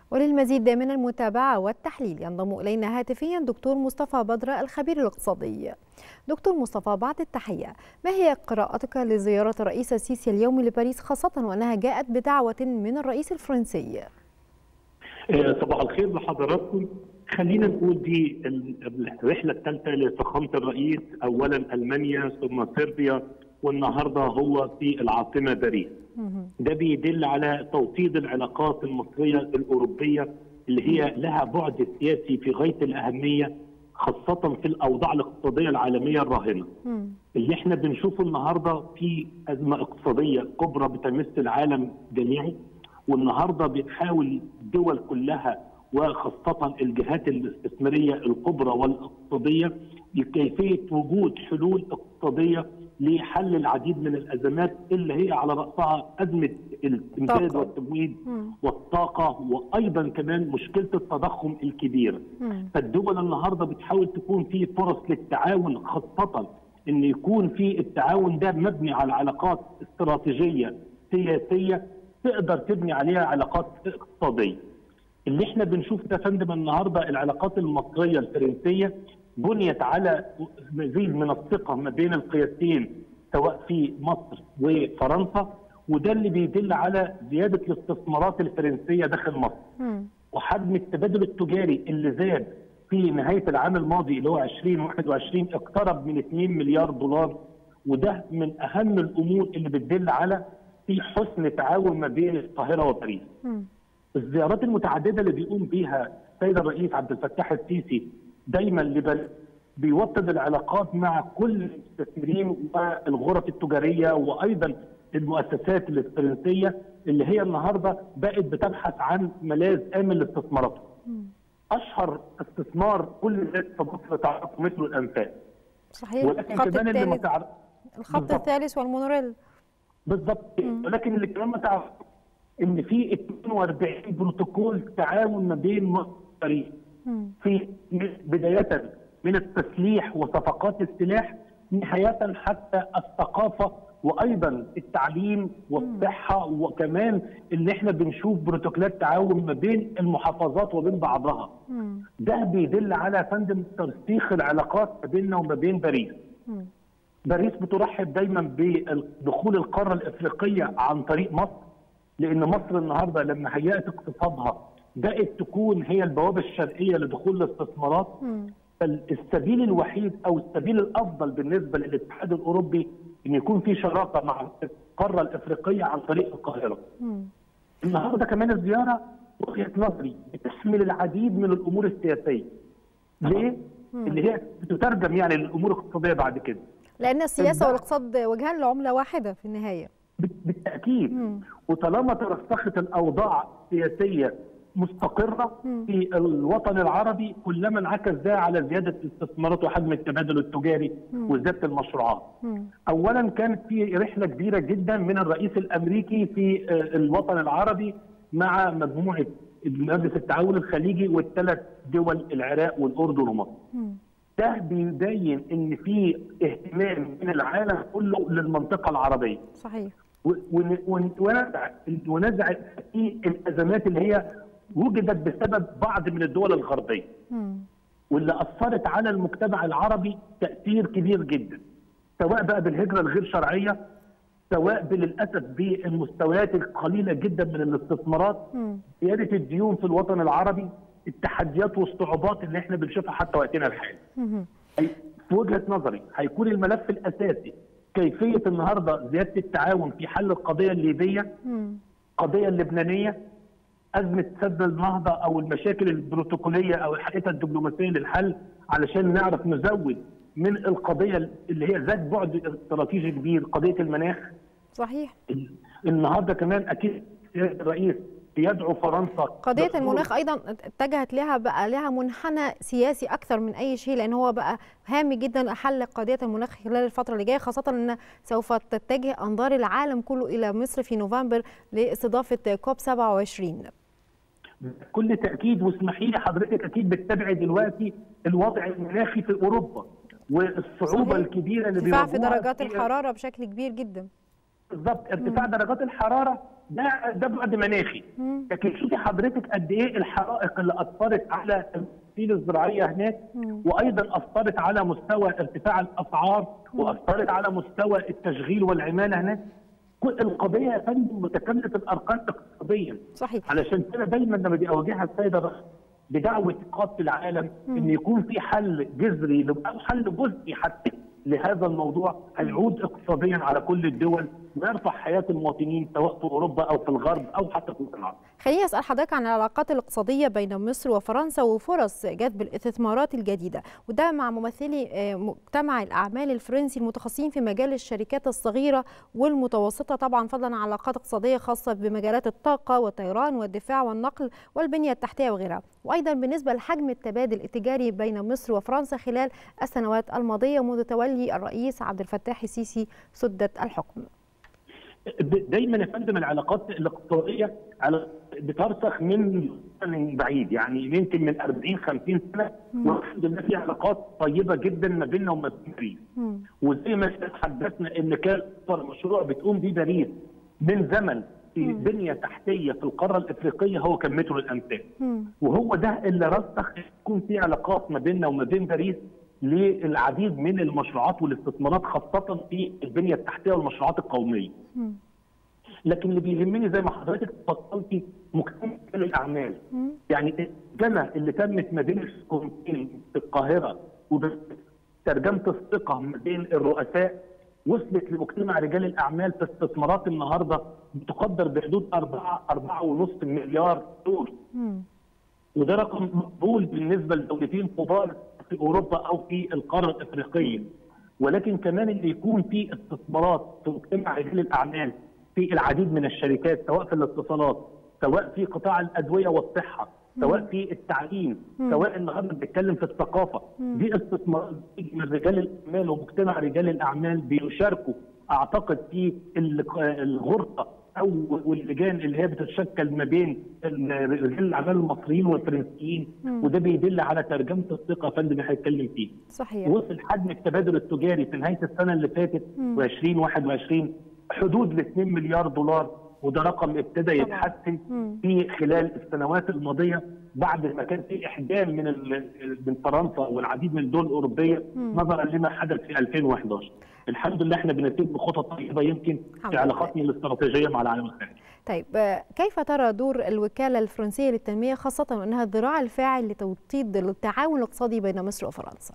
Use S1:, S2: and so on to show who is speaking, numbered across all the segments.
S1: وللمزيد من المتابعة والتحليل ينضم إلينا هاتفيا دكتور مصطفى بدر الخبير الاقتصادي دكتور مصطفى بعد التحية ما هي قراءتك لزيارة الرئيس السيسي اليوم لباريس خاصة وأنها جاءت بدعوة من الرئيس الفرنسي
S2: صباح الخير لحضراتكم خلينا نقول دي الرحله الثالثه لفخامه الرئيس اولا المانيا ثم صربيا والنهارده هو في العاصمه باريس. ده بيدل على توطيد العلاقات المصريه الاوروبيه اللي هي لها بعد سياسي في غايه الاهميه خاصه في الاوضاع الاقتصاديه العالميه الراهنه. اللي احنا بنشوفه النهارده في ازمه اقتصاديه كبرى بتمس العالم جميعي والنهارده بتحاول الدول كلها وخاصة الجهات الاستثمارية الكبرى والاقتصادية لكيفية وجود حلول اقتصادية لحل العديد من الأزمات اللي هي على رأسها أزمة الإمداد والتمويد والطاقة وأيضا كمان مشكلة التضخم الكبيرة فالدول النهاردة بتحاول تكون في فرص للتعاون خاصة أن يكون في التعاون ده مبني على علاقات استراتيجية سياسية تقدر تبني عليها علاقات اقتصاديه. اللي احنا بنشوف ده فندم النهارده العلاقات المصريه الفرنسيه بنيت على مزيد من الثقه ما بين القيادتين سواء في مصر وفرنسا وده اللي بيدل على زياده الاستثمارات الفرنسيه داخل مصر. وحجم التبادل التجاري اللي زاد في نهايه العام الماضي اللي هو 2021 اقترب من 2 مليار دولار وده من اهم الامور اللي بتدل على في حسن تعاون ما بين القاهره وباريس. الزيارات المتعدده اللي بيقوم بيها السيد الرئيس عبد الفتاح السيسي دايما لبل بيوطد العلاقات مع كل المستثمرين والغرف التجاريه وايضا المؤسسات الفرنسيه اللي هي النهارده بقت بتبحث عن ملاذ امن لاستثماراتها. اشهر استثمار كل الناس في مصر تعرفه مثل الانفاق.
S1: صحيح ولكن الخط كمان الثالث اللي تعرف... الخط الثالث والمونوريل
S2: بالظبط ولكن اللي كمان ما تعرف ان في 42 بروتوكول تعاون ما بين مصر وباريس في بدايه من التسليح وصفقات السلاح نهايه حتى الثقافه وايضا التعليم والصحه وكمان اللي احنا بنشوف بروتوكولات تعاون ما بين المحافظات وبين بعضها. ده بيدل على فندم ترسيخ العلاقات ما بيننا وما بين باريس. باريس بترحب دايما بدخول القاره الافريقيه عن طريق مصر لان مصر النهارده لما هيأت اقتصادها بقت تكون هي البوابه الشرقيه لدخول الاستثمارات فالسبيل الوحيد او السبيل الافضل بالنسبه للاتحاد الاوروبي ان يكون في شراكه مع القاره الافريقيه عن طريق القاهره. النهارده كمان الزياره وجهه نظري بتحمل العديد من الامور السياسيه. ليه؟ اللي هي بتترجم يعني للامور الاقتصاديه بعد كده.
S1: لان السياسه والاقتصاد وجهان لعمله واحده في النهايه.
S2: بالتاكيد مم. وطالما ترسخت الاوضاع السياسيه مستقره مم. في الوطن العربي كلما انعكس ده على زياده الاستثمارات وحجم التبادل التجاري مم. وزياده المشروعات. مم. اولا كانت في رحله كبيره جدا من الرئيس الامريكي في الوطن العربي مع مجموعه مجلس التعاون الخليجي والثلاث دول العراق والاردن ومصر. ده بيبين ان في اهتمام من العالم كله للمنطقه العربيه.
S1: صحيح.
S2: ونزع ونزع في الازمات اللي هي وجدت بسبب بعض من الدول الغربيه. واللي اثرت على المجتمع العربي تاثير كبير جدا. سواء بقى بالهجره الغير شرعيه سواء للاسف بالمستويات القليله جدا من الاستثمارات زياده الديون في الوطن العربي التحديات والصعوبات اللي احنا بنشوفها حتى وقتنا الحالي. في وجهه نظري هيكون الملف الاساسي كيفيه النهارده زياده التعاون في حل القضيه الليبيه القضيه اللبنانيه ازمه سد النهضه او المشاكل البروتوكوليه او الحقيقه الدبلوماسيه للحل علشان نعرف نزود من القضيه اللي هي ذات بعد استراتيجي كبير قضيه المناخ
S1: صحيح
S2: النهارده كمان اكيد الرئيس بيدعو فرنسا
S1: قضيه المناخ ايضا اتجهت لها بقى لها منحنى سياسي اكثر من اي شيء لان هو بقى هام جدا حل قضيه المناخ خلال الفتره اللي جايه خاصه ان سوف تتجه انظار العالم كله الى مصر في نوفمبر لاستضافه كوب 27
S2: بكل تاكيد واسمحي لي حضرتك اكيد بتتابعي دلوقتي الوضع المناخي في اوروبا والصعوبه
S1: صحيح.
S2: الكبيره اللي
S1: ارتفاع في
S2: بيواجهوها
S1: درجات الحراره بشكل كبير جدا
S2: بالظبط ارتفاع درجات الحراره ده ده بعد مناخي لكن شوفي حضرتك قد ايه الحرائق اللي اثرت على التمثيل الزراعيه هناك وايضا اثرت على مستوى ارتفاع الاسعار واثرت على مستوى التشغيل والعماله هناك كل القضيه يا فندم متكامله الارقام اقتصاديا
S1: صحيح
S2: علشان كده دايما لما بيواجهها السيد الرئيس بدعوه قاده العالم ان يكون في حل جذري او حل جزئي حتى لهذا الموضوع هيعود اقتصاديا على كل الدول ويرفع حياه المواطنين سواء في اوروبا او في الغرب او حتى في العالم.
S1: خليني اسال حضرتك عن العلاقات الاقتصاديه بين مصر وفرنسا وفرص جذب الاستثمارات الجديده وده مع ممثلي مجتمع الاعمال الفرنسي المتخصصين في مجال الشركات الصغيره والمتوسطه طبعا فضلا عن علاقات اقتصاديه خاصه بمجالات الطاقه والطيران والدفاع والنقل والبنيه التحتيه وغيرها وايضا بالنسبه لحجم التبادل التجاري بين مصر وفرنسا خلال السنوات الماضيه منذ تولي الرئيس عبد الفتاح السيسي سده الحكم.
S2: دايما يا فندم العلاقات الاقتصاديه على بترسخ من من بعيد يعني يمكن من 40 50 سنه والحمد لله في علاقات طيبه جدا ما بيننا وما بين باريس وزي ما تحدثنا ان كان اكثر مشروع بتقوم بيه باريس من زمن في بنيه تحتيه في القاره الافريقيه هو كان مترو الامثال وهو ده اللي رسخ يكون في علاقات ما بيننا وما بين باريس للعديد من المشروعات والاستثمارات خاصه في البنيه التحتيه والمشروعات القوميه. لكن اللي بيهمني زي ما حضرتك اتفضلتي مجتمع الاعمال مم. يعني الجنة اللي تمت ما بين الحكومتين في القاهره وترجمه الثقه ما بين الرؤساء وصلت لمجتمع رجال الاعمال في استثمارات النهارده بتقدر بحدود 4 4.5 مليار دولار وده رقم مقبول بالنسبه لدولتين كبار في اوروبا او في القاره الافريقيه ولكن كمان اللي يكون في استثمارات في مجتمع رجال الاعمال في العديد من الشركات سواء في الاتصالات سواء في قطاع الادويه والصحه سواء في التعليم سواء النهارده بنتكلم في الثقافه دي استثمارات من رجال الاعمال ومجتمع رجال الاعمال بيشاركوا اعتقد في الغرفه او واللجان اللي هي بتتشكل ما بين رجال الاعمال المصريين والفرنسيين وده بيدل على ترجمه الثقه يا فندم اللي هنتكلم فيه.
S1: صحيح.
S2: وصل حجم التبادل التجاري في نهايه السنه اللي فاتت و2021 حدود ل 2 مليار دولار وده رقم ابتدى يتحسن في خلال السنوات الماضيه بعد ما كان في احجام من من فرنسا والعديد من الدول الاوروبيه نظرا لما حدث في 2011 الحمد لله احنا بنتم بخطط طيبه يمكن في علاقاتنا الاستراتيجيه مع العالم الخارجي
S1: طيب كيف ترى دور الوكاله الفرنسيه للتنميه خاصه وانها الذراع الفاعل لتوطيد التعاون الاقتصادي بين مصر وفرنسا؟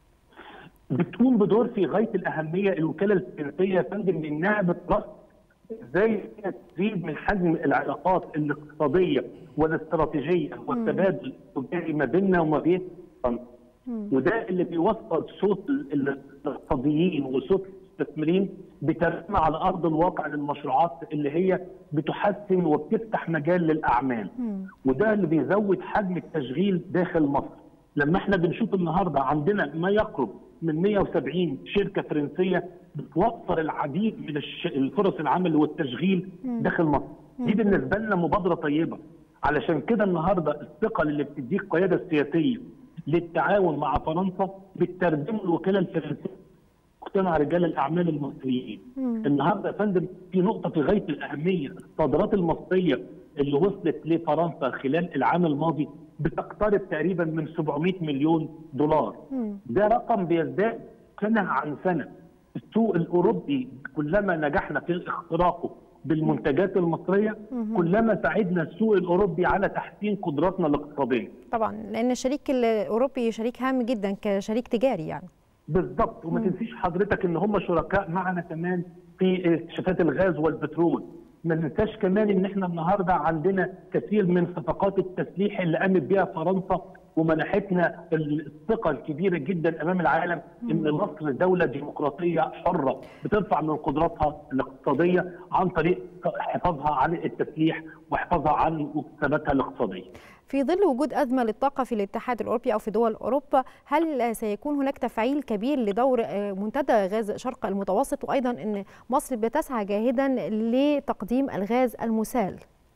S2: بتقوم بدور في غايه الاهميه الوكاله الفرنسيه يا فندم لانها بترصد ازاي تزيد من حجم العلاقات الاقتصاديه والاستراتيجيه والتبادل التجاري ما بيننا وما بين فرنسا وده اللي بيوصل صوت الاقتصاديين وصوت المستثمرين بترجمه على ارض الواقع للمشروعات اللي هي بتحسن وبتفتح مجال للاعمال وده اللي بيزود حجم التشغيل داخل مصر لما احنا بنشوف النهارده عندنا ما يقرب من 170 شركه فرنسيه بتوفر العديد من الفرص العمل والتشغيل داخل مصر دي بالنسبه لنا مبادره طيبه علشان كده النهارده الثقه اللي بتديك القياده السياسيه للتعاون مع فرنسا بتترجم الوكاله الفرنسيه مجتمع رجال الاعمال المصريين. مم. النهارده يا فندم في نقطه في غايه الاهميه، الصادرات المصريه اللي وصلت لفرنسا خلال العام الماضي بتقترب تقريبا من 700 مليون دولار. مم. ده رقم بيزداد سنه عن سنه. السوق الاوروبي كلما نجحنا في اختراقه بالمنتجات المصريه مم. كلما ساعدنا السوق الاوروبي على تحسين قدراتنا الاقتصاديه.
S1: طبعا لان الشريك الاوروبي شريك هام جدا كشريك تجاري يعني.
S2: بالضبط وما تنسيش حضرتك ان هم شركاء معنا كمان في اكتشافات الغاز والبترول ما ننساش كمان ان احنا النهارده عندنا كثير من صفقات التسليح اللي قامت بها فرنسا ومنحتنا الثقه الكبيره جدا امام العالم ان مصر دوله ديمقراطيه حره بترفع من قدراتها الاقتصاديه عن طريق حفاظها عن التسليح وحفاظها عن مكتسباتها الاقتصاديه.
S1: في ظل وجود أزمة للطاقة في الاتحاد الأوروبي أو في دول أوروبا هل سيكون هناك تفعيل كبير لدور منتدى غاز شرق المتوسط وأيضا أن مصر بتسعى جاهدا لتقديم الغاز المسال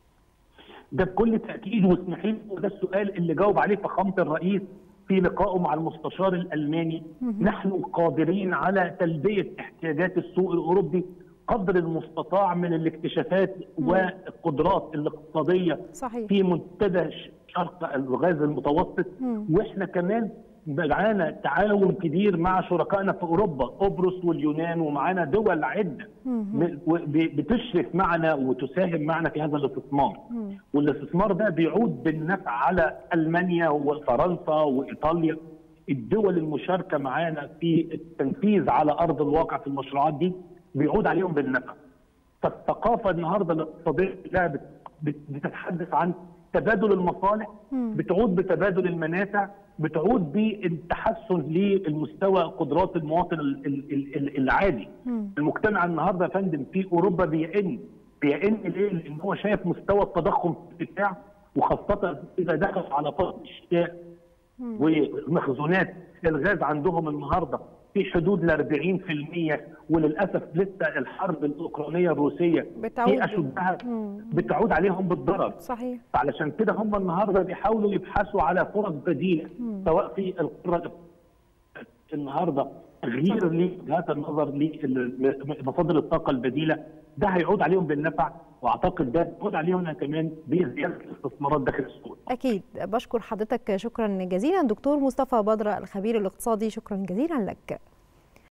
S2: ده بكل تأكيد واسمحي لي وده السؤال اللي جاوب عليه فخامة الرئيس في لقائه مع المستشار الألماني نحن قادرين على تلبية احتياجات السوق الأوروبي قدر المستطاع من الاكتشافات والقدرات الاقتصاديه
S1: صحيح
S2: في منتدى شرق الغاز المتوسط
S1: مم.
S2: واحنا كمان معانا تعاون كبير مع شركائنا في اوروبا قبرص واليونان ومعانا دول عده
S1: مم.
S2: م- و- ب- بتشرف معنا وتساهم معنا في هذا الاستثمار
S1: مم.
S2: والاستثمار ده بيعود بالنفع على المانيا وفرنسا وايطاليا الدول المشاركه معانا في التنفيذ على ارض الواقع في المشروعات دي بيعود عليهم بالنفع فالثقافه النهارده الاقتصاديه كلها بت- بت- بتتحدث عن تبادل المصالح
S1: مم.
S2: بتعود بتبادل المنافع بتعود بالتحسن للمستوى قدرات المواطن ال- ال- ال- العادي
S1: مم.
S2: المجتمع النهارده يا فندم في اوروبا بيئن بيئن ليه؟ لان هو شايف مستوى التضخم في الارتفاع وخاصه اذا دخل على فصل الشتاء ومخزونات الغاز عندهم النهارده في حدود ال 40% وللاسف لسه الحرب الاوكرانيه الروسيه
S1: بتعود
S2: في اشدها
S1: مم.
S2: بتعود عليهم بالضرر
S1: صحيح
S2: فعلشان كده هم النهارده بيحاولوا يبحثوا على فرص بديله سواء في القاره النهارده تغيير لوجهات النظر لمصادر الطاقه البديله ده هيعود عليهم بالنفع واعتقد ده هيعود عليهم كمان بزياده الاستثمارات داخل السوق.
S1: أكيد بشكر حضرتك شكرا جزيلا دكتور مصطفى بدر الخبير الاقتصادي شكرا جزيلا لك